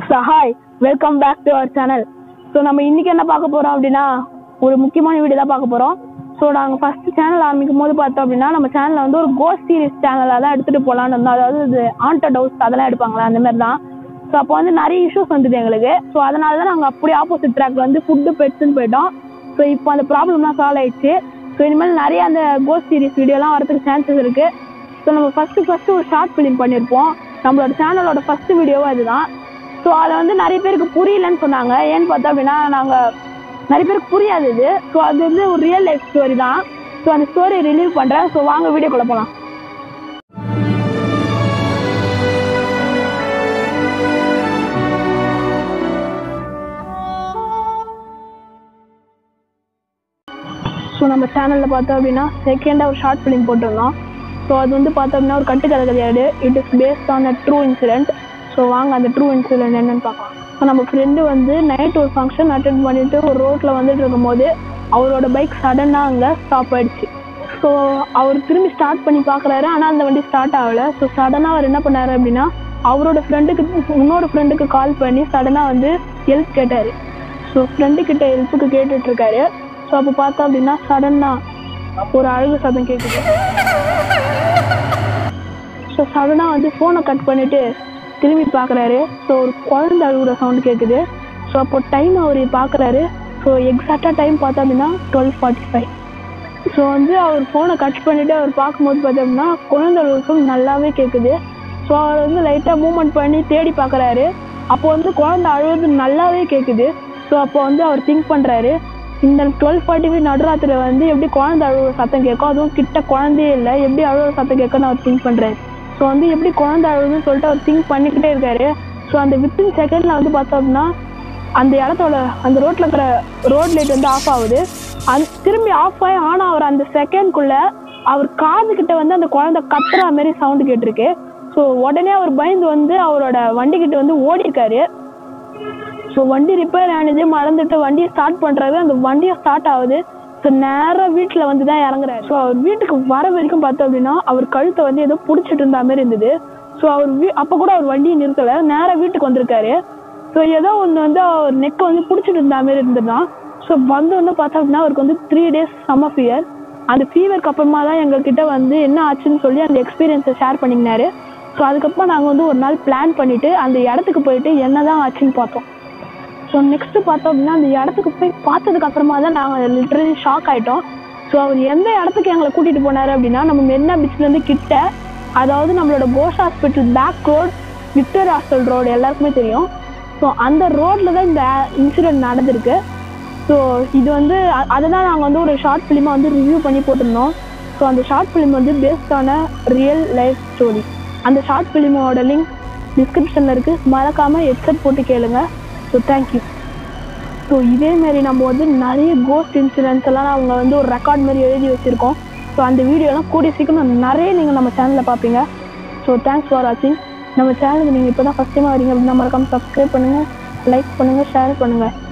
so hi welcome back to our channel so நம்ம இன்னைக்கு என்ன பார்க்க போறோம் அப்படின்னா ஒரு முக்கியமான வீடியோ தான் பார்க்க போறோம் ஸோ நாங்கள் ஃபர்ஸ்ட் சேனல் ஆரம்பிக்கும் போது பார்த்தோம் அப்படின்னா நம்ம சேனலில் வந்து ஒரு கோஸ்ட் சீரிஸ் சேனலாக தான் எடுத்துகிட்டு போகலான்னு இருந்தோம் அதாவது இது ஆண்டட் ஹவுஸ் அதெல்லாம் எடுப்பாங்களா அந்த மாதிரி தான் ஸோ அப்போ வந்து நிறைய இஷ்யூஸ் வந்தது எங்களுக்கு ஸோ அதனால தான் நாங்கள் அப்படியே ஆப்போசிட் ட்ராக்ல வந்து ஃபுட்டு பெட்ஸ்ன்னு போயிட்டோம் ஸோ இப்போ அந்த ப்ராப்ளம்லாம் சால்வ் ஆயிடுச்சு ஸோ இனிமேல் நிறைய அந்த கோஸ்ட் சீரிஸ் வீடியோலாம் வரதுக்கு சான்சஸ் இருக்குது ஸோ நம்ம ஃபஸ்ட்டு ஃபஸ்ட்டு ஒரு ஷார்ட் ஃபிலிம் பண்ணியிருப்போம் நம்மளோட சேனலோட ஃபஸ்ட்டு வீடியோவும் அதுதான் ஸோ அதில் வந்து நிறைய பேருக்கு புரியலன்னு சொன்னாங்க ஏன்னு பார்த்தா அப்படின்னா நாங்கள் நிறைய பேருக்கு புரியாது இது ஸோ அது வந்து ஒரு ரியல் லைஃப் ஸ்டோரி தான் ஸோ அந்த ஸ்டோரி ரிலீவ் பண்ணுறேன் ஸோ வாங்க வீடியோக்குள்ளே போகலாம் ஸோ நம்ம சேனலில் பார்த்தோம் அப்படின்னா செகண்டாக ஒரு ஷார்ட் ஃபிலிம் போட்டிருந்தோம் ஸோ அது வந்து பார்த்தோம் அப்படின்னா ஒரு கட்டுக்கதை கிடையாது it is based on a true incident so வாங்க அந்த ட்ரூ இன்சிடென்ட் என்னன்னு பார்க்கலாம் ஸோ நம்ம ஃப்ரெண்டு வந்து நைட் ஒரு ஃபங்க்ஷன் அட்டன் பண்ணிட்டு ஒரு ரோட்டில் வந்துட்டு இருக்கும்போது அவரோட பைக் சடனாக அங்கே ஸ்டாப் ஆயிடுச்சு ஸோ அவர் திரும்பி ஸ்டார்ட் பண்ணி பார்க்குறாரு ஆனால் அந்த வண்டி ஸ்டார்ட் ஆகலை ஸோ சடனாக அவர் என்ன பண்ணாரு அப்படின்னா அவரோட ஃப்ரெண்டுக்கு இன்னொரு ஃப்ரெண்டுக்கு கால் பண்ணி சடனாக வந்து ஹெல்ப் கேட்டார் ஸோ ஃப்ரெண்டு கிட்ட ஹெல்ப்புக்கு கேட்டுட்டு இருக்காரு ஸோ அப்போ பார்த்தா அப்படின்னா சடனாக ஒரு அழகு சத்தம் கேட்குது ஸோ சடனாக வந்து ஃபோனை கட் பண்ணிட்டு திரும்பி பார்க்குறாரு ஸோ ஒரு குழந்தை அழுகுற சவுண்ட் கேட்குது ஸோ அப்போ டைம் அவர் பார்க்குறாரு ஸோ எக்ஸாக்டாக டைம் பார்த்தா அப்படின்னா டுவெல் ஃபார்ட்டி ஃபைவ் ஸோ வந்து அவர் ஃபோனை கட் பண்ணிவிட்டு அவர் பார்க்கும்போது பார்த்தோம்னா குழந்தை அழுகுற சவுண்ட் நல்லாவே கேட்குது ஸோ அவர் வந்து லைட்டாக மூவ்மெண்ட் பண்ணி தேடி பார்க்குறாரு அப்போ வந்து குழந்தை அழுவது நல்லாவே கேட்குது ஸோ அப்போ வந்து அவர் திங்க் பண்ணுறாரு இந்த டுவெல் ஃபார்ட்டி ஃபைவ் நடுராத்திரி வந்து எப்படி குழந்தை அழுகுற சத்தம் கேட்கும் அதுவும் கிட்ட குழந்தையே இல்லை எப்படி அழுகுற சத்தம் கேட்கும்னு அவர் திங்க் பண்ணுறாரு ஸோ வந்து எப்படி குழந்தை அழுகுதுன்னு சொல்லிட்டு அவர் திங்க் பண்ணிக்கிட்டே இருக்காரு ஸோ அந்த வித்தின் செகண்டில் வந்து பார்த்தோம் அப்படின்னா அந்த இடத்தோட அந்த ரோட்டில் இருக்கிற ரோட் லைட் வந்து ஆஃப் ஆகுது அந் திரும்பி ஆஃப் ஆகி ஆனால் அவர் அந்த செகண்ட்குள்ளே அவர் காது கிட்ட வந்து அந்த குழந்தை கத்துற மாதிரி சவுண்டு கேட்டிருக்கு ஸோ உடனே அவர் பயந்து வந்து அவரோட வண்டி கிட்ட வந்து ஓடி இருக்காரு ஸோ வண்டி ரிப்பேர் ஆனது மறந்துட்டு வண்டியை ஸ்டார்ட் பண்ணுறாரு அந்த வண்டியை ஸ்டார்ட் ஆகுது ஸோ நேராக வீட்டில் வந்து தான் இறங்குறாரு ஸோ அவர் வீட்டுக்கு வர வரைக்கும் பார்த்தோம் அப்படின்னா அவர் கழுத்தை வந்து ஏதோ பிடிச்சிட்டு இருந்த மாதிரி இருந்தது ஸோ அவர் வீ அப்போ கூட அவர் வண்டியை நிறுத்தலை நேராக வீட்டுக்கு வந்திருக்காரு ஸோ ஏதோ ஒன்று வந்து அவர் நெக்கை வந்து பிடிச்சிட்டு இருந்த மாதிரி இருந்ததுதான் ஸோ வந்தோடனே பார்த்தோம் அப்படின்னா அவருக்கு வந்து த்ரீ டேஸ் சம்ம ஃபீவர் அந்த ஃபீவருக்கு அப்புறமா தான் எங்ககிட்ட வந்து என்ன ஆச்சுன்னு சொல்லி அந்த எக்ஸ்பீரியன்ஸை ஷேர் பண்ணிக்கினாரு ஸோ அதுக்கப்புறம் நாங்கள் வந்து ஒரு நாள் பிளான் பண்ணிவிட்டு அந்த இடத்துக்கு போயிட்டு என்ன தான் ஆச்சுன்னு பார்த்தோம் ஸோ நெக்ஸ்ட் பார்த்தோம் அப்படின்னா அந்த இடத்துக்கு போய் பார்த்ததுக்கு அப்புறமா தான் நாங்கள் லிட்ரலி ஷாக் ஆயிட்டோம் ஸோ அவர் எந்த இடத்துக்கு எங்களை கூட்டிட்டு போனாரு அப்படின்னா நம்ம மெரினா பீச்லேருந்து கிட்ட அதாவது நம்மளோட Ghosh hospital back road Victor hostel road எல்லாருக்குமே தெரியும் ஸோ அந்த ரோட்ல தான் இந்த இன்சிடென்ட் நடந்திருக்கு ஸோ இது வந்து அ- அதை தான் நாங்கள் வந்து ஒரு ஷார்ட் ஃபிலிமாக வந்து ரிவ்யூ பண்ணி போட்டிருந்தோம் ஸோ அந்த ஷார்ட் ஃபிலிம் வந்து பேஸ்டான ரியல் லைஃப் ஸ்டோரி அந்த ஷார்ட் ஃபிலிமோட லிங்க் டிஸ்கிரிப்ஷனில் இருக்குது மறக்காமல் ஹெட்செட் போட்டு கேளுங்க ஸோ தேங்க்யூ ஸோ இதேமாரி நம்ம வந்து நிறைய கோஸ்ட் இன்சிடென்ட்ஸ் எல்லாம் அவங்க வந்து ஒரு ரெக்கார்ட் மாதிரி எழுதி வச்சுருக்கோம் ஸோ அந்த வீடியோலாம் கூடிய சீக்கிரம் நிறைய நீங்கள் நம்ம சேனலில் பார்ப்பீங்க ஸோ தேங்க்ஸ் ஃபார் வாட்சிங் நம்ம சேனலுக்கு நீங்கள் இப்போ தான் ஃபஸ்ட் டைமாக வரீங்க அப்படின்னா மறக்காமல் சப்ஸ்கிரைப் பண்ணுங்கள் லைக் பண்ணுங்கள் ஷேர் பண்ணுங்கள்